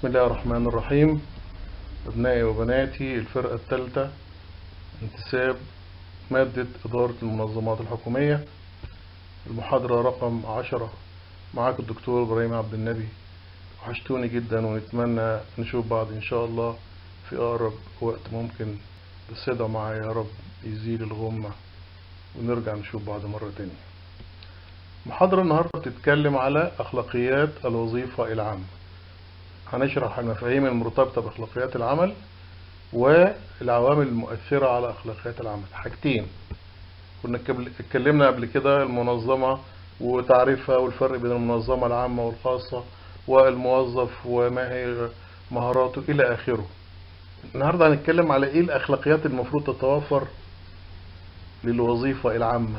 بسم الله الرحمن الرحيم أبنائي وبناتي الفرقة الثالثة انتساب مادة إدارة المنظمات الحكومية المحاضرة رقم عشرة معاك الدكتور إبراهيم عبد النبي وحشتوني جدا ونتمنى نشوف بعض إن شاء الله في أقرب وقت ممكن بس ادعوا معايا يا رب يزيل الغمة ونرجع نشوف بعض مرة تانية محاضرة النهاردة بتتكلم على أخلاقيات الوظيفة العامة هنشرح المفاهيم المرتبطة بأخلاقيات العمل والعوامل المؤثرة على أخلاقيات العمل حاجتين كنا اتكلمنا قبل كده المنظمة وتعريفها والفرق بين المنظمة العامة والخاصة والموظف وما هي مهاراته إلى آخره النهاردة هنتكلم على إيه الأخلاقيات المفروض تتوفر للوظيفة العامة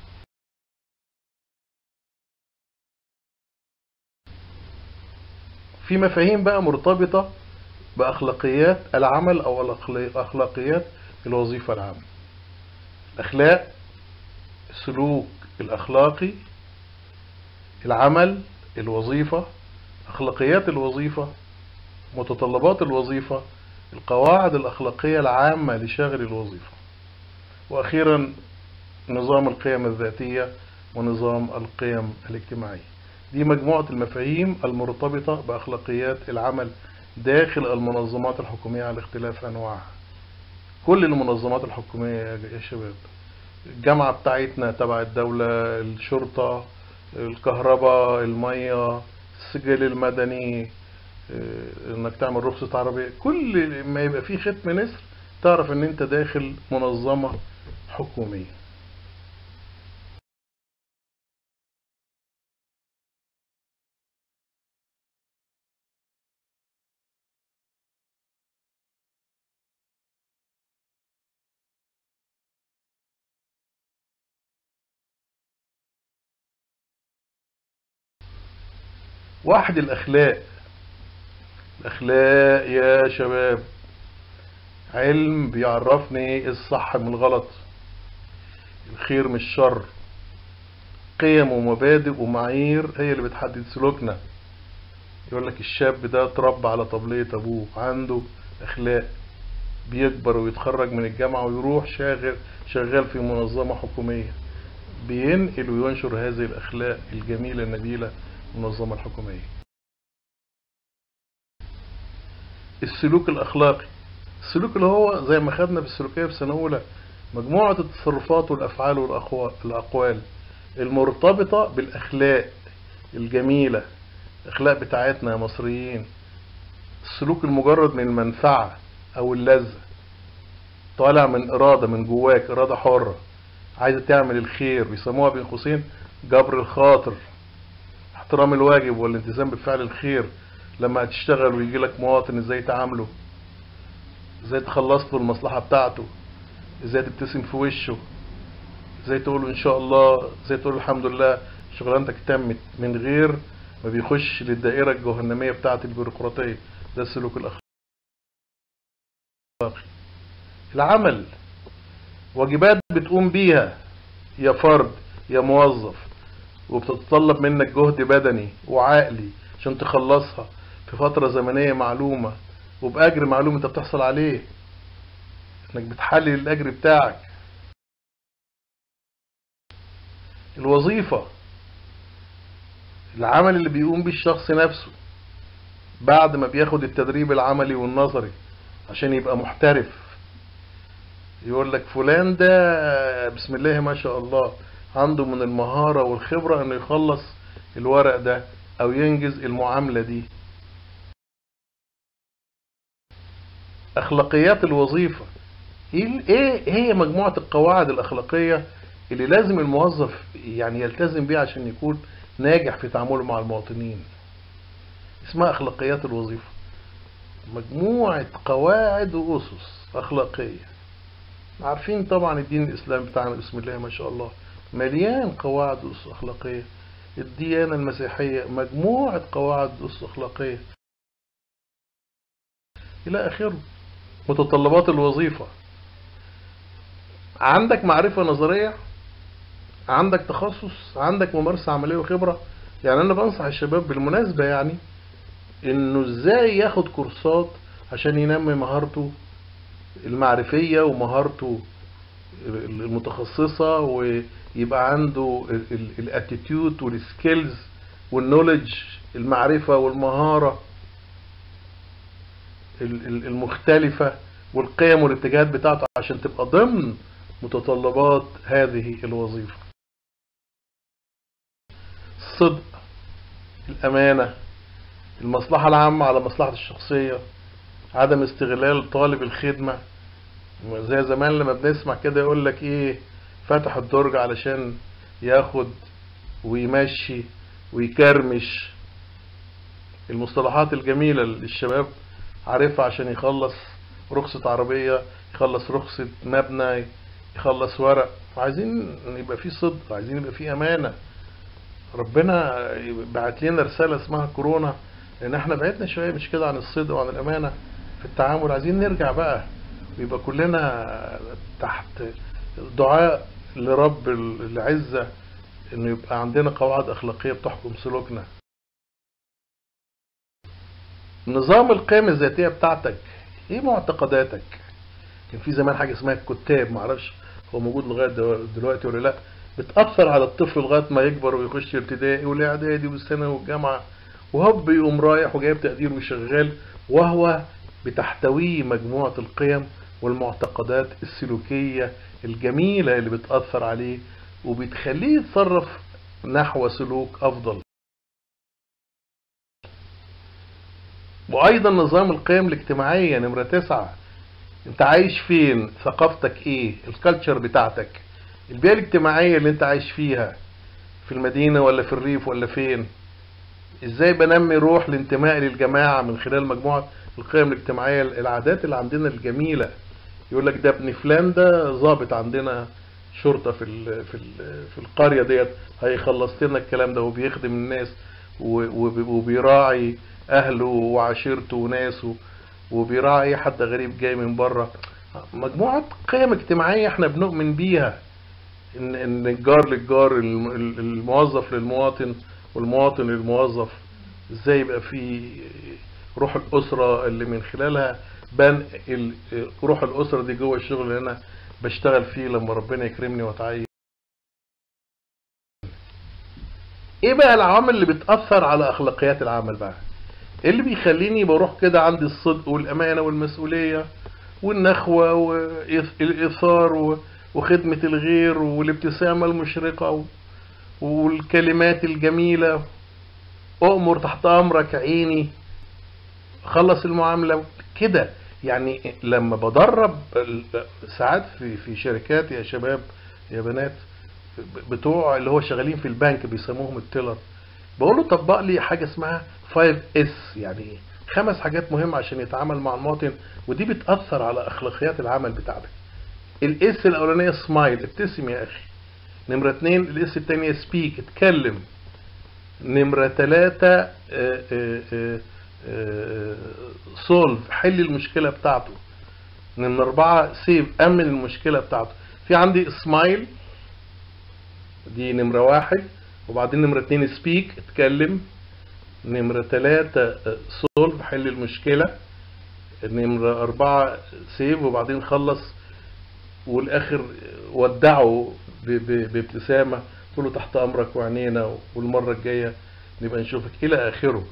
في مفاهيم بقى مرتبطة بأخلاقيات العمل أو أخلاقيات الوظيفة العامة الأخلاق السلوك الأخلاقي العمل الوظيفة أخلاقيات الوظيفة متطلبات الوظيفة القواعد الأخلاقية العامة لشغل الوظيفة وأخيرا نظام القيم الذاتية ونظام القيم الاجتماعية دي مجموعة المفاهيم المرتبطة بأخلاقيات العمل داخل المنظمات الحكومية على اختلاف أنواعها كل المنظمات الحكومية يا شباب الجامعة بتاعتنا تبع الدولة الشرطة الكهرباء المية السجل المدني انك تعمل رخصة عربية كل ما يبقى فيه ختم نسر تعرف ان انت داخل منظمة حكومية واحد الأخلاق الأخلاق يا شباب علم بيعرفني الصح من الغلط الخير من الشر قيم ومبادئ ومعايير هي اللي بتحدد سلوكنا يقول لك الشاب ده اتربى على طبلية أبوه عنده أخلاق بيكبر ويتخرج من الجامعة ويروح شاغل شغال في منظمة حكومية بينقل وينشر هذه الأخلاق الجميلة النبيلة المنظمة الحكومية السلوك الأخلاقي السلوك اللي هو زي ما خدنا في السلوكية في سنة أولى مجموعة التصرفات والأفعال والأقوال المرتبطة بالأخلاق الجميلة الأخلاق بتاعتنا يا مصريين السلوك المجرد من المنفعة أو اللذة طالع من إرادة من جواك إرادة حرة عايزة تعمل الخير بيسموها بين قوسين جبر الخاطر احترام الواجب والالتزام بفعل الخير لما هتشتغل ويجي لك مواطن ازاي تعامله ازاي تخلص له المصلحة بتاعته ازاي تبتسم في وشه ازاي تقول له ان شاء الله ازاي تقول له الحمد لله شغلانتك تمت من غير ما بيخش للدائرة الجهنمية بتاعة البيروقراطية ده السلوك الاخلاقي العمل واجبات بتقوم بيها يا فرد يا موظف وبتتطلب منك جهد بدني وعقلي عشان تخلصها في فترة زمنية معلومة وبأجر معلوم انت بتحصل عليه انك بتحلل الأجر بتاعك الوظيفة العمل اللي بيقوم بيه الشخص نفسه بعد ما بياخد التدريب العملي والنظري عشان يبقى محترف يقول لك فلان ده بسم الله ما شاء الله عنده من المهارة والخبرة انه يخلص الورق ده او ينجز المعاملة دي اخلاقيات الوظيفة ايه هي مجموعة القواعد الاخلاقية اللي لازم الموظف يعني يلتزم بيها عشان يكون ناجح في تعامله مع المواطنين اسمها اخلاقيات الوظيفة مجموعة قواعد واسس اخلاقية عارفين طبعا الدين الاسلامي بتاعنا بسم الله ما شاء الله مليان قواعد واسس اخلاقية الديانة المسيحية مجموعة قواعد واسس اخلاقية الى اخره متطلبات الوظيفة عندك معرفة نظرية عندك تخصص عندك ممارسة عملية وخبرة يعني انا بنصح الشباب بالمناسبة يعني انه ازاي ياخد كورسات عشان ينمي مهارته المعرفية ومهارته المتخصصة ويبقى عنده الاتيتيود والسكيلز والنولج المعرفة والمهارة المختلفة والقيم والاتجاهات بتاعته عشان تبقى ضمن متطلبات هذه الوظيفة الصدق الأمانة المصلحة العامة على مصلحة الشخصية عدم استغلال طالب الخدمة زي زمان لما بنسمع كده يقول لك ايه فتح الدرج علشان ياخد ويمشي ويكرمش المصطلحات الجميلة اللي الشباب عارفها عشان يخلص رخصة عربية يخلص رخصة مبنى يخلص ورق عايزين يبقى في صدق عايزين يبقى في أمانة ربنا بعت لنا رسالة اسمها كورونا لأن احنا بعدنا شوية مش كده عن الصدق وعن الأمانة في التعامل عايزين نرجع بقى ويبقى كلنا تحت دعاء لرب العزة انه يبقى عندنا قواعد اخلاقية بتحكم سلوكنا نظام القيم الذاتية بتاعتك ايه معتقداتك كان في زمان حاجة اسمها الكتاب معرفش هو موجود لغاية دلوقتي ولا لا بتأثر على الطفل لغاية ما يكبر ويخش ابتدائي والاعدادي والثانوي والجامعة وهوب يقوم رايح وجايب تقدير وشغال وهو بتحتويه مجموعة القيم والمعتقدات السلوكية الجميلة اللي بتأثر عليه وبتخليه يتصرف نحو سلوك أفضل وأيضا نظام القيم الاجتماعية نمرة تسعة انت عايش فين ثقافتك ايه الكالتشر بتاعتك البيئة الاجتماعية اللي انت عايش فيها في المدينة ولا في الريف ولا فين ازاي بنمي روح الانتماء للجماعة من خلال مجموعة القيم الاجتماعية العادات اللي عندنا الجميلة يقول لك ده ابن فلان ده ظابط عندنا شرطة في ال في ال في القرية ديت هيخلص لنا الكلام ده وبيخدم الناس وبيراعي اهله وعشيرته وناسه وبيراعي اي حد غريب جاي من بره مجموعة قيم اجتماعية احنا بنؤمن بيها ان ان الجار للجار الموظف للمواطن والمواطن للموظف ازاي يبقى في روح الاسرة اللي من خلالها بان روح الاسرة دي جوه الشغل اللي انا بشتغل فيه لما ربنا يكرمني واتعين ايه بقى العوامل اللي بتأثر على اخلاقيات العمل بقى ايه اللي بيخليني بروح كده عندي الصدق والامانة والمسؤولية والنخوة والايثار وخدمة الغير والابتسامة المشرقة والكلمات الجميلة أؤمر تحت أمرك عيني خلص المعاملة كده يعني لما بدرب ساعات في في شركات يا شباب يا بنات بتوع اللي هو شغالين في البنك بيسموهم التيلر بقول له طبق لي حاجة اسمها 5 اس يعني خمس حاجات مهمة عشان يتعامل مع المواطن ودي بتأثر على أخلاقيات العمل بتاعتك الاس الأولانية سمايل ابتسم يا أخي نمرة اتنين الاس التانية سبيك اتكلم نمرة تلاتة سولف حل المشكلة بتاعته نمرة أربعة سيف أمن المشكلة بتاعته في عندي سمايل دي نمرة واحد وبعدين نمرة اتنين سبيك اتكلم نمرة تلاتة سولف حل المشكلة نمرة أربعة سيف وبعدين خلص والآخر ودعه بابتسامة تقول له تحت أمرك وعينينا والمرة الجاية نبقى نشوفك إلى آخره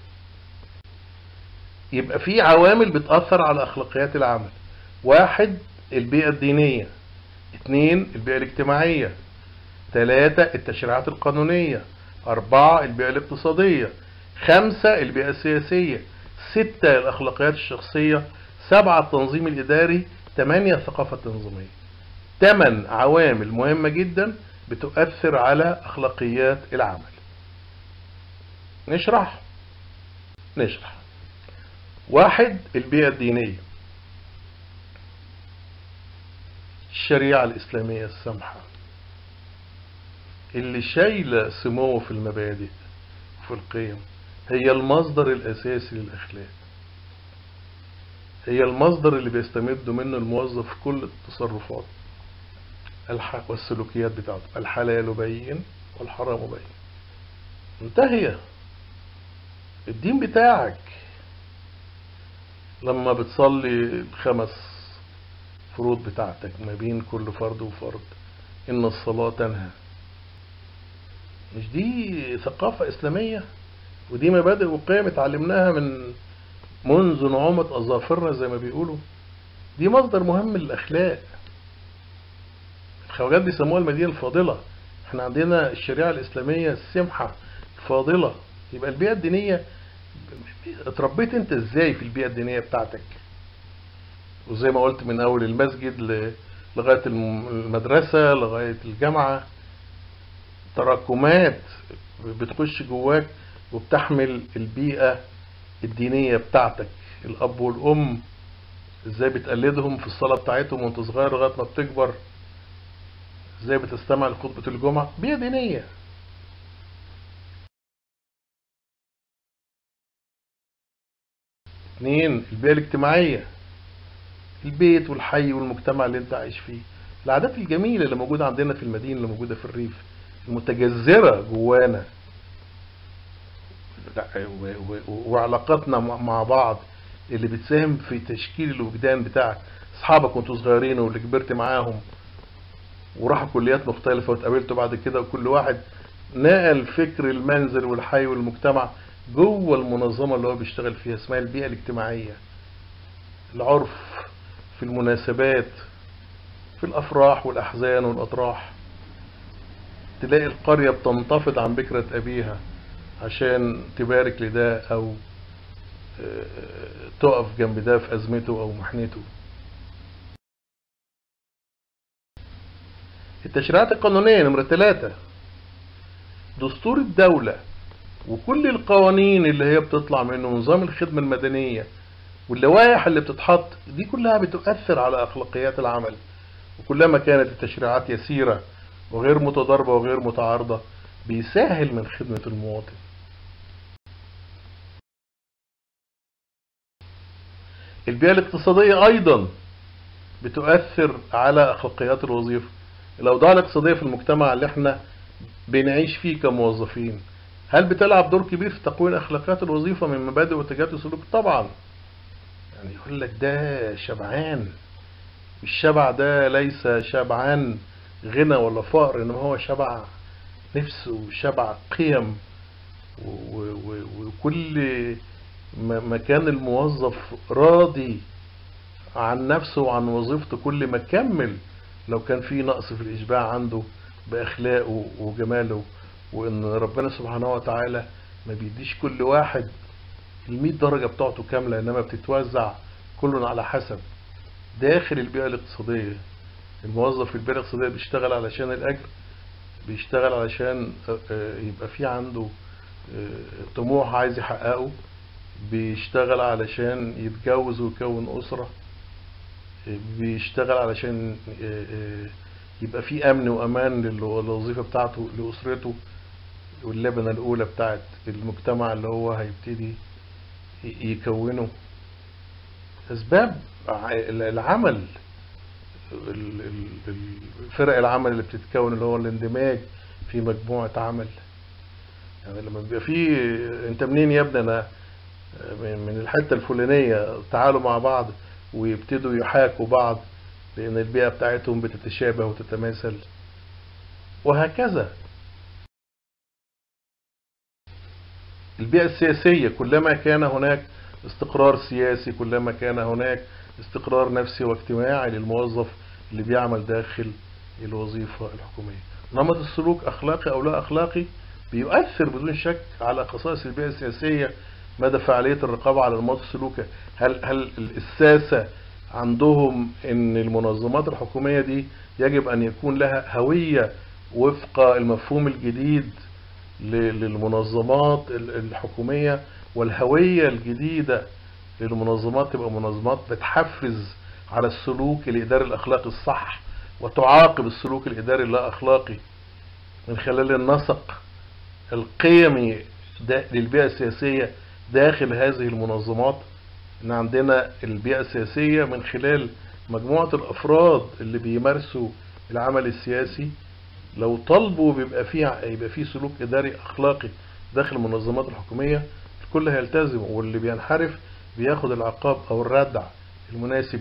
يبقى في عوامل بتأثر على أخلاقيات العمل واحد البيئة الدينية اثنين البيئة الاجتماعية ثلاثة التشريعات القانونية أربعة البيئة الاقتصادية خمسة البيئة السياسية ستة الأخلاقيات الشخصية سبعة التنظيم الإداري ثمانية الثقافة التنظيمية ثمان عوامل مهمة جدا بتؤثر على أخلاقيات العمل نشرح نشرح واحد البيئة الدينية الشريعة الإسلامية السمحة اللي شايلة سمو في المبادئ وفي القيم هي المصدر الأساسي للأخلاق هي المصدر اللي بيستمد منه الموظف في كل التصرفات والسلوكيات بتاعته الحلال بين والحرام بين منتهية الدين بتاعك لما بتصلي الخمس فروض بتاعتك ما بين كل فرد وفرد إن الصلاة تنهى مش دي ثقافة إسلامية ودي مبادئ وقيم اتعلمناها من منذ نعومة أظافرنا زي ما بيقولوا دي مصدر مهم للأخلاق الخواجات بيسموها المدينة الفاضلة احنا عندنا الشريعة الإسلامية السمحة الفاضلة يبقى البيئة الدينية اتربيت انت ازاي في البيئة الدينية بتاعتك وزي ما قلت من اول المسجد ل- لغاية الم- المدرسة لغاية الجامعة تراكمات بتخش جواك وبتحمل البيئة الدينية بتاعتك الأب والأم ازاي بتقلدهم في الصلاة بتاعتهم وانت صغير لغاية ما بتكبر ازاي بتستمع لخطبة الجمعة بيئة دينية اتنين البيئة الاجتماعية البيت والحي والمجتمع اللي انت عايش فيه العادات الجميلة اللي موجودة عندنا في المدينة اللي موجودة في الريف المتجذرة جوانا لا، و- و- وعلاقاتنا مع مع بعض اللي بتساهم في تشكيل الوجدان بتاعك اصحابك وانتوا صغيرين واللي كبرت معاهم وراحوا كليات مختلفة واتقابلتوا بعد كده وكل واحد نقل فكر المنزل والحي والمجتمع جوه المنظمة اللي هو بيشتغل فيها اسمها البيئة الاجتماعية العرف في المناسبات في الأفراح والأحزان والأطراح تلاقي القرية بتنتفض عن بكرة أبيها عشان تبارك لده أو آه، تقف جنب ده في أزمته أو محنته التشريعات القانونية نمرة ثلاثة دستور الدولة وكل القوانين اللي هي بتطلع منه نظام الخدمة المدنية واللوائح اللي بتتحط دي كلها بتؤثر على أخلاقيات العمل وكلما كانت التشريعات يسيرة وغير متضاربة وغير متعارضة بيسهل من خدمة المواطن البيئة الاقتصادية أيضا بتؤثر على أخلاقيات الوظيفة الأوضاع الاقتصادية في المجتمع اللي احنا بنعيش فيه كموظفين هل بتلعب دور كبير في تكوين أخلاقيات الوظيفة من مبادئ واتجاهات وسلوك طبعا يعني يقول لك ده شبعان الشبع ده ليس شبعان غنى ولا فقر انما هو شبع نفس وشبع قيم و- و- و- وكل ما ما كان الموظف راضي عن نفسه وعن وظيفته كل ما كمل لو كان في نقص في الإشباع عنده بأخلاقه وجماله وإن ربنا سبحانه وتعالى ما بيديش كل واحد المية درجة بتاعته كاملة إنما بتتوزع كل على حسب داخل البيئة الاقتصادية الموظف في البيئة الاقتصادية بيشتغل علشان الأجر بيشتغل علشان آه، آه، يبقى في عنده آه، طموح عايز يحققه بيشتغل علشان يتجوز ويكون أسرة آه، بيشتغل علشان آه، آه، يبقى في أمن وأمان لل- للوظيفة بتاعته لأسرته واللبنة الأولى بتاعت المجتمع اللي هو هيبتدي ي- يكونه أسباب ع- العمل ال- ال- ال- فرق العمل اللي بتتكون اللي هو الاندماج في مجموعة عمل يعني لما بيبقى في انت منين يا ابني انا من من الحتة الفلانية تعالوا مع بعض ويبتدوا يحاكوا بعض لان البيئة بتاعتهم بتتشابه وتتماثل وهكذا البيئة السياسية كلما كان هناك استقرار سياسي كلما كان هناك استقرار نفسي واجتماعي للموظف اللي بيعمل داخل الوظيفة الحكومية نمط السلوك أخلاقي أو لا أخلاقي بيؤثر بدون شك على خصائص البيئة السياسية مدى فعالية الرقابة على نمط السلوك هل هل الساسة عندهم ان المنظمات الحكومية دي يجب ان يكون لها هوية وفق المفهوم الجديد ل- للمنظمات ال- الحكومية والهوية الجديدة للمنظمات تبقى منظمات بتحفز على السلوك الإداري الأخلاقي الصح وتعاقب السلوك الإداري اللا أخلاقي من خلال النسق القيمي دا- للبيئة السياسية داخل هذه المنظمات ان عندنا البيئة السياسية من خلال مجموعة الافراد اللي بيمارسوا العمل السياسي لو طلبوا بيبقى فيه يبقى فيه سلوك اداري اخلاقي داخل المنظمات الحكومية الكل هيلتزم واللي بينحرف بياخد العقاب او الردع المناسب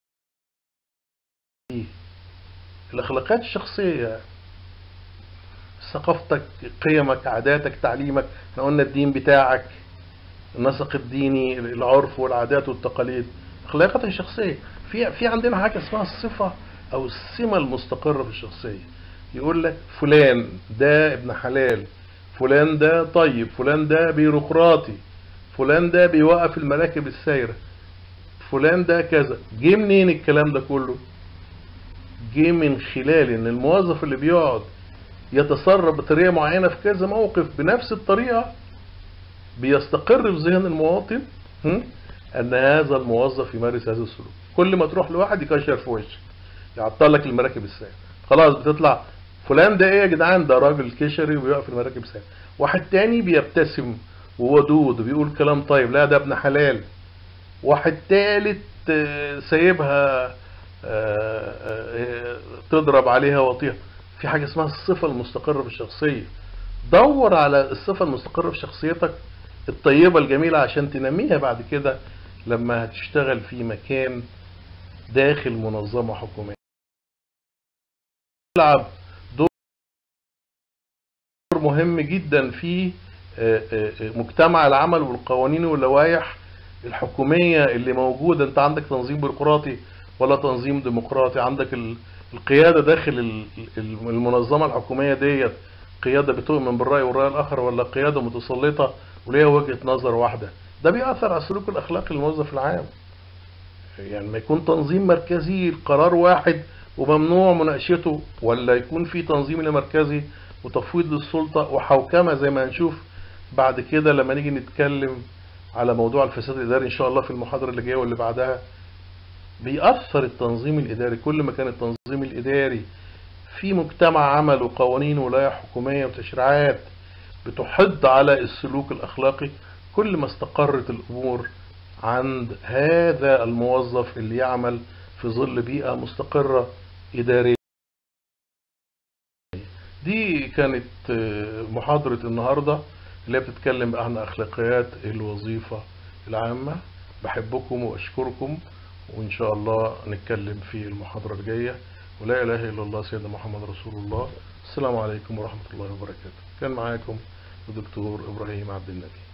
ليه الاخلاقيات الشخصية ثقافتك قيمك عاداتك تعليمك احنا قلنا الدين بتاعك النسق الديني العرف والعادات والتقاليد اخلاقياتك الشخصية في في عندنا حاجة اسمها الصفة او السمة المستقرة في الشخصية يقول لك فلان ده ابن حلال فلان ده طيب فلان ده بيروقراطي فلان ده بيوقف المراكب السايرة فلان ده كذا جه منين الكلام ده كله جه من خلال ان الموظف اللي بيقعد يتصرف بطريقة معينة في كذا موقف بنفس الطريقة بيستقر في ذهن المواطن هم؟ ان هذا الموظف يمارس هذا السلوك كل ما تروح لواحد يكشر في وشك يعطل لك المراكب السايرة خلاص بتطلع فلان ده ايه يا جدعان ده راجل كشري وبيقف المراكب السايرة واحد تاني بيبتسم وودود وبيقول كلام طيب لا ده ابن حلال واحد تالت آه، سايبها آه، آه، تضرب عليها وطيها في حاجة اسمها الصفة المستقرة في الشخصية دور على الصفة المستقرة في شخصيتك الطيبة الجميلة عشان تنميها بعد كده لما هتشتغل في مكان داخل منظمة حكومية تلعب دور مهم جدا في آه، آه، آه، مجتمع العمل والقوانين واللوائح الحكومية اللي موجودة انت عندك تنظيم بيروقراطي ولا تنظيم ديمقراطي عندك ال- القيادة داخل ال- ال- المنظمة الحكومية ديت قيادة بتؤمن بالرأي والرأي الآخر ولا قيادة متسلطة وليها وجهة نظر واحدة ده بيأثر على السلوك الأخلاقي للموظف العام يعني ما يكون تنظيم مركزي القرار واحد وممنوع مناقشته ولا يكون في تنظيم مركزي وتفويض للسلطة وحوكمة زي ما هنشوف بعد كده لما نيجي نتكلم على موضوع الفساد الإداري إن شاء الله في المحاضرة اللي جاية واللي بعدها بيأثر التنظيم الإداري كل ما كان التنظيم الإداري في مجتمع عمل وقوانين ولايح حكومية وتشريعات بتحض على السلوك الأخلاقي كل ما استقرت الأمور عند هذا الموظف اللي يعمل في ظل بيئة مستقرة إدارية دي كانت آه، محاضرة النهاردة اللي هي بتتكلم بقى عن أخلاقيات الوظيفة العامة بحبكم وأشكركم وإن شاء الله نتكلم في المحاضرة الجاية ولا إله إلا الله سيدنا محمد رسول الله السلام عليكم ورحمة الله وبركاته كان معاكم الدكتور إبراهيم عبد النبي